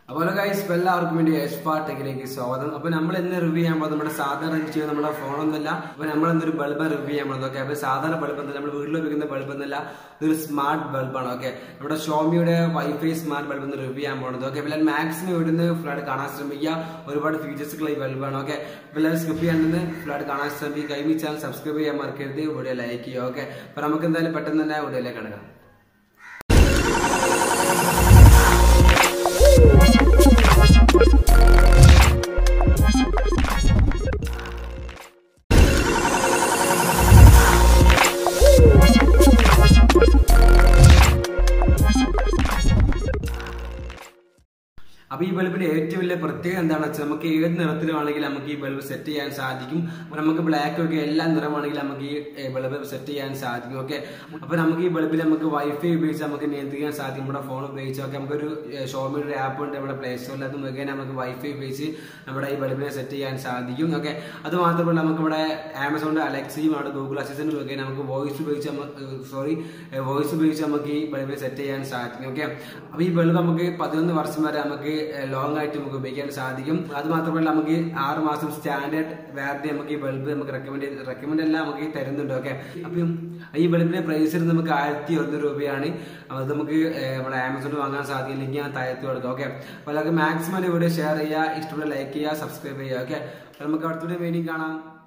അപ്പോൾ ഗൈസ് എല്ലാവർക്കും വേണ്ടി എസ്പാ ടെക്കിലേക്ക് സ്വാഗതം അപ്പൊ നമ്മൾ ഇന്ന് റിവ്യൂ ചെയ്യാൻ പോകുന്നത് നമ്മുടെ സാധാരണ ചെയ്യുന്ന നമ്മുടെ ഫോണൊന്നുമല്ല അപ്പൊ നമ്മൾ എന്തൊരു ബൾബ് റിവ്യൂ ചെയ്യാൻ പോകുന്നത് ഓക്കെ അപ്പൊ സാധാരണ ബൾബ് എന്നല്ല നമ്മൾ വീട്ടിൽ ഉപയോഗിക്കുന്ന ബൾബ് എന്നല്ല ഇതൊരു സ്മാർട്ട് ബൾബാണ് ഓക്കെ നമ്മുടെ ഷോമിയുടെ വൈഫൈ സ്മാർട്ട് ബൾബ് എന്ന് റിവ്യൂ ചെയ്യാൻ പോകുന്നത് ഓക്കെ പിന്നെ മാക്സിമം ഇവിടുന്ന് ഫ്ലാറ്റ് കാണാൻ ശ്രമിക്കുക ഒരുപാട് ഫീച്ചേഴ്സുകൾ ഈ ബൾബാണ് ഓക്കെ എല്ലാവരും സ്കിപ്പ് ചെയ്യാണ്ടെന്ന് ഫ്ലാറ്റ് കാണാൻ ശ്രമിക്കുക കൈവി ചാനൽ സബ്സ്ക്രൈബ് ചെയ്യാൻ മറക്കരുത് വീഡിയോ ലൈക്ക് ചെയ്യുക ഓക്കെ അപ്പൊ നമുക്ക് എന്തായാലും പെട്ടെന്ന് തന്നെ വീഡിയോയിലേക്ക് കിടക്കാം അപ്പൊ ഈ ബൾബിന്റെ ഏറ്റവും വലിയ പ്രത്യേകത എന്താണെന്ന് വെച്ചാൽ നമുക്ക് ഏത് നിറത്തിലാണെങ്കിൽ നമുക്ക് ഈ ബൾബ് സെറ്റ് ചെയ്യാൻ സാധിക്കും അപ്പൊ നമുക്ക് ബ്ലാക്ക് ഒക്കെ എല്ലാ നിറമാണെങ്കിൽ നമുക്ക് ഈ ബൾബ് സെറ്റ് ചെയ്യാൻ സാധിക്കും ഓക്കെ അപ്പൊ നമുക്ക് ഈ ബൾബിൽ നമുക്ക് വൈഫൈ ഉപയോഗിച്ച് നമുക്ക് നിയന്ത്രിക്കാൻ സാധിക്കും നമ്മുടെ ഫോൺ ഉപയോഗിച്ച് ഒക്കെ നമുക്കൊരു ഷോമിയുടെ ഒരു ആപ്പ് ഉണ്ട് നമ്മുടെ പ്ലേ സ്റ്റോറിൽ അത് മുഖേന നമുക്ക് വൈഫൈ ഉപയോഗിച്ച് നമ്മുടെ ഈ ബൾബിനെ സെറ്റ് ചെയ്യാൻ സാധിക്കും ഓക്കെ അത് മാത്രമല്ല നമുക്ക് ഇവിടെ ആമസോണിന്റെ അലക്സയും അവിടെ ഗൂഗിൾ അസിസ്റ്റന്റ് മുഖേന നമുക്ക് വോയിസ് ഉപയോഗിച്ച് സോറി വോയിസ് ഉപയോഗിച്ച് നമുക്ക് ഈ ബൾബിനെ സെറ്റ് ചെയ്യാൻ സാധിക്കും ഓക്കെ അപ്പൊ ഈ ബൾബ് നമുക്ക് പതിനൊന്ന് വർഷം വരെ നമുക്ക് ലോങ് ആയിട്ട് നമുക്ക് ഉപയോഗിക്കാൻ സാധിക്കും അത് മാത്രമല്ല നമുക്ക് ആറ് മാസം സ്റ്റാൻഡേർഡ് വാറന്റി നമുക്ക് ഈ ബൾബ് നമുക്ക് റെക്കമെൻഡ് റെക്കമെൻഡ് എല്ലാം നമുക്ക് തരുന്നുണ്ട് ഓക്കെ അപ്പം ഈ ബൾബിന്റെ പ്രൈസ് നമുക്ക് ആയിരത്തി ഒന്ന് രൂപയാണ് അത് നമുക്ക് നമ്മുടെ ആമസോണിൽ വാങ്ങാൻ സാധിക്കില്ലെങ്കിൽ ഞാൻ താഴത്ത് കൊടുക്കാം ഓക്കെ അപ്പോൾ നമുക്ക് മാക്സിമം വീഡിയോ ഷെയർ ചെയ്യുക ഇഷ്ടപ്പെട്ട ലൈക്ക് ചെയ്യുക സബ്സ്ക്രൈബ് ചെയ്യുക ഓക്കെ നമുക്ക് അടുത്തൊരു വീഡിയോ കാണാം